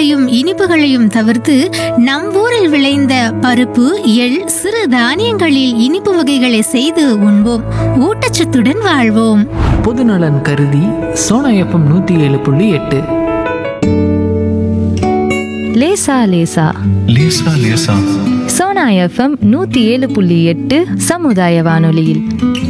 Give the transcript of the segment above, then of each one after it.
காரங்களையும் இனிப்புகளையும் தவிர்த்து நம் ஊரில் விளைந்த பருப்பு எள் சிறு தானியங்களில் இனிப்பு வகைகளை செய்து உண்போம் ஊட்டச்சத்துடன் வாழ்வோம் பொதுநலன் கருதி சோனா எஃப்எம் நூற்றி ஏழு புள்ளி எட்டு லேசா லேசா லேசா லேசா சோனா எஃப்எம் நூத்தி ஏழு புள்ளி எட்டு சமுதாய வானொலியில்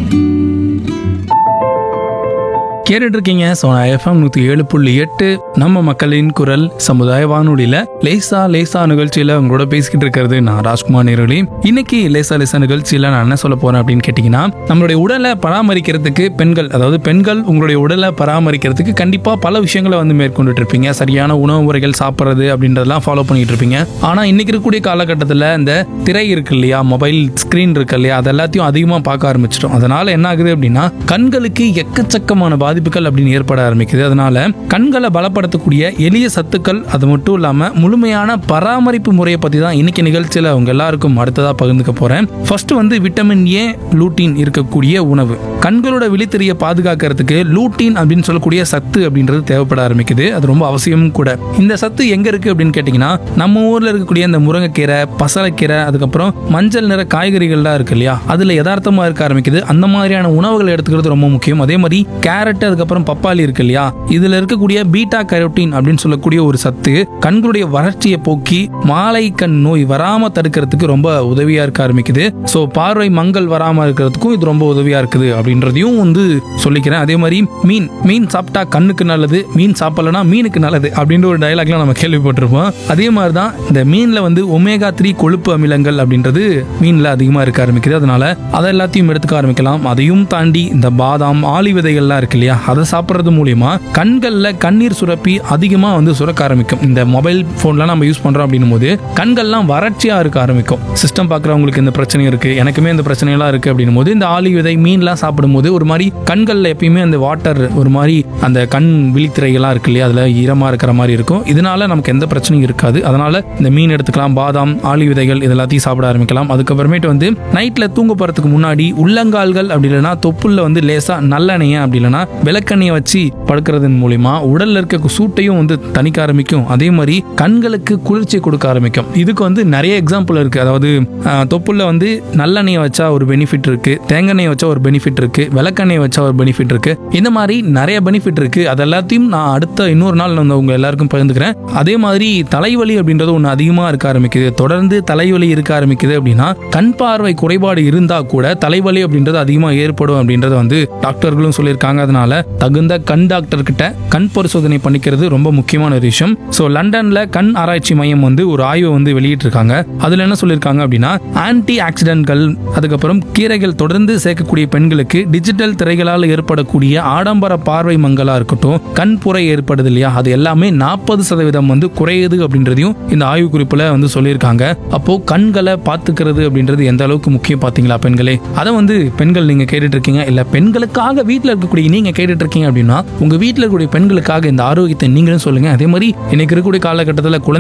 கேட்டுட்டு இருக்கீங்க சோனா எஃப்எம் நூற்றி ஏழு புள்ளி எட்டு நம்ம மக்களின் குரல் சமுதாய வானொலியில் லேசா லேசா நிகழ்ச்சியில் உங்களோட பேசிக்கிட்டு இருக்கிறது நான் ராஜ்குமார் நேரடி இன்னைக்கு லேசா லேசா நிகழ்ச்சியில் நான் என்ன சொல்ல போறேன் அப்படின்னு கேட்டிங்கன்னா நம்மளுடைய உடலை பராமரிக்கிறதுக்கு பெண்கள் அதாவது பெண்கள் உங்களுடைய உடலை பராமரிக்கிறதுக்கு கண்டிப்பாக பல விஷயங்களை வந்து மேற்கொண்டுட்டு இருப்பீங்க சரியான உணவு முறைகள் சாப்பிட்றது அப்படின்றதெல்லாம் ஃபாலோ பண்ணிட்டு இருப்பீங்க ஆனால் இன்னைக்கு இருக்கக்கூடிய காலகட்டத்தில் இந்த திரை இருக்கு இல்லையா மொபைல் ஸ்க்ரீன் இருக்கு இல்லையா அது எல்லாத்தையும் அதிகமாக பார்க்க ஆரம்பிச்சிட்டோம் அதனால என்ன ஆகுது அப்படின்னா கண்களுக்கு எக்கச்சக்கமான பாதிப்புகள் அப்படின்னு ஏற்பட ஆரம்பிக்குது அதனால கண்களை பலப்படுத்தக்கூடிய எளிய சத்துக்கள் அது மட்டும் இல்லாம முழுமையான பராமரிப்பு முறையை பத்தி தான் இன்னைக்கு நிகழ்ச்சியில உங்க எல்லாருக்கும் அடுத்ததா பகிர்ந்துக்க போறேன் ஃபர்ஸ்ட் வந்து விட்டமின் ஏ லூட்டின் இருக்கக்கூடிய உணவு கண்களோட விழித்திரையை பாதுகாக்கிறதுக்கு லூட்டின் அப்படின்னு சொல்லக்கூடிய சத்து அப்படின்றது தேவைப்பட ஆரம்பிக்குது அது ரொம்ப அவசியம் கூட இந்த சத்து எங்க இருக்கு அப்படின்னு கேட்டீங்கன்னா நம்ம ஊர்ல இருக்கக்கூடிய இந்த முருங்கைக்கீரை பசலைக்கீரை அதுக்கப்புறம் மஞ்சள் நிற காய்கறிகள்லாம் இருக்கு இல்லையா அதுல யதார்த்தமா இருக்க ஆரம்பிக்குது அந்த மாதிரியான உணவுகள் எடுத்துக்கிறது ரொம்ப முக்கியம் அதே மாதிரி கேரட் அதுக்கப்புறம் பப்பாளி இருக்கு இல்லையா இதுல இருக்கக்கூடிய பீட்டா கரோட்டின் அப்படின்னு சொல்லக்கூடிய ஒரு சத்து கண்களுடைய வறட்சியை போக்கி மாலை கண் நோய் வராம தடுக்கிறதுக்கு ரொம்ப உதவியா இருக்க ஆரம்பிக்குது ஸோ பார்வை மங்கள் வராம இருக்கிறதுக்கும் இது ரொம்ப உதவியா இருக்குது அப்படின்றதையும் வந்து சொல்லிக்கிறேன் அதே மாதிரி மீன் மீன் சாப்பிட்டா கண்ணுக்கு நல்லது மீன் சாப்பிடலனா மீனுக்கு நல்லது அப்படின்ற ஒரு டயலாக்லாம் நம்ம கேள்விப்பட்டிருப்போம் அதே மாதிரி தான் இந்த மீன்ல வந்து ஒமேகா த்ரீ கொழுப்பு அமிலங்கள் அப்படின்றது மீன்ல அதிகமா இருக்க ஆரம்பிக்குது அதனால அதை எல்லாத்தையும் எடுத்துக்க ஆரம்பிக்கலாம் அதையும் தாண்டி இந்த பாதாம் ஆளி விதைகள்லாம் இருக்கு இல்லையா அதை சாப்பிட்றது மூலியமா கண்கள்ல கண்ணீர் சுரப்பி அதிகமா வந்து சுரக்க ஆரம்பிக்கும் இந்த மொபைல் போன்லாம் நம்ம யூஸ் பண்றோம் அப்படின்னும் போது கண்கள்லாம் வறட்சியா இருக்க ஆரம்பிக்கும் சிஸ்டம் பார்க்குறவங்களுக்கு இந்த பிரச்சனை இருக்கு எனக்குமே இந்த பிரச்சனைலாம் இருக்கு அப்படின்னும் போது இந்த ஆளி விதை மீன்லாம் சாப்பிடும்போது ஒரு மாதிரி கண்கள்ல எப்பயுமே அந்த வாட்டர் ஒரு மாதிரி அந்த கண் விழித்திரைகள்லாம் இருக்கு இல்லையா அதுல ஈரமா இருக்கிற மாதிரி இருக்கும் இதனால நமக்கு எந்த பிரச்சனையும் இருக்காது அதனால இந்த மீன் எடுத்துக்கலாம் பாதாம் ஆளி விதைகள் இது எல்லாத்தையும் சாப்பிட ஆரம்பிக்கலாம் அதுக்கப்புறமேட்டு வந்து நைட்ல தூங்க போறதுக்கு முன்னாடி உள்ளங்கால்கள் அப்படி இல்லைன்னா தொப்புள்ள வந்து லேசா நல்லெண்ணெய் அப்படி இல்லைன்னா விளக்கெண்ணெயை வச்சு படுக்கிறதன் மூலியமா உடல்ல இருக்க சூட்டையும் வந்து தணிக்க ஆரம்பிக்கும் அதே மாதிரி கண்களுக்கு குளிர்ச்சி கொடுக்க ஆரம்பிக்கும் இதுக்கு வந்து நிறைய எக்ஸாம்பிள் இருக்கு அதாவது ஆஹ், தொப்புள்ள வந்து நல்லெண்ணெயை வச்சா ஒரு பெனிஃபிட் இருக்கு தேங்காய் வச்சா ஒரு பெனிஃபிட் இருக்கு விளக்கெண்ணெய் வச்சா ஒரு பெனிஃபிட் இருக்கு இந்த மாதிரி நிறைய பெனிஃபிட் இருக்கு அது எல்லாத்தையும் நான் அடுத்த இன்னொரு நாள் நான் உங்க எல்லாருக்கும் பகிர்ந்துக்கிறேன் அதே மாதிரி தலைவலி அப்படின்றது ஒன்று அதிகமாக இருக்க ஆரம்பிக்குது தொடர்ந்து தலைவலி இருக்க ஆரம்பிக்குது அப்படின்னா கண் பார்வை குறைபாடு இருந்தா கூட தலைவலி அப்படின்றது அதிகமாக ஏற்படும் அப்படின்றத வந்து டாக்டர்களும் சொல்லியிருக்காங்க அதனால தகுந்த கண் டாக்டர் கிட்ட கண் பரிசோதனை பண்ணிக்கிறது ரொம்ப முக்கியமான ஒரு விஷயம் ஸோ லண்டன்ல கண் ஆராய்ச்சி மையம் வந்து ஒரு ஆய்வை வந்து வெளியிட்டிருக்காங்க அதுல என்ன சொல்லியிருக்காங்க அப்படின்னா ஆன்டி ஆக்சிடென்ட்கள் அதுக்கப்புறம் கீரைகள் தொடர்ந்து சேர்க்கக்கூடிய பெண்களுக்கு டிஜிட்டல் திரைகளால் ஏற்படக்கூடிய ஆடம்பர பார்வை மங்கலா இருக்கட்டும் கண் புரை ஏற்படுது இல்லையா அது எல்லாமே நாற்பது சதவீதம் வந்து குறையுது அப்படின்றதையும் இந்த ஆய்வு குறிப்புல வந்து சொல்லியிருக்காங்க அப்போ கண்களை பார்த்துக்கிறது அப்படின்றது எந்த அளவுக்கு முக்கியம் பாத்தீங்களா பெண்களே அதை வந்து பெண்கள் நீங்க கேட்டுட்டு இருக்கீங்க இல்ல பெண்களுக்காக வீட்டில் இருக்கக்கூடிய நீங்க கேட்டுட்டு இருக்கீங்க அப்படின்னா உங்க வீட்டில் இருக்கக்கூடிய பெண்களுக்காக இந்த ஆரோக்கியத்தை நீங்களும் சொல்லுங்க அதே மாதிரி இன்னைக்கு இருக்கக்கூடிய காலகட்டத்தில் குழந்தை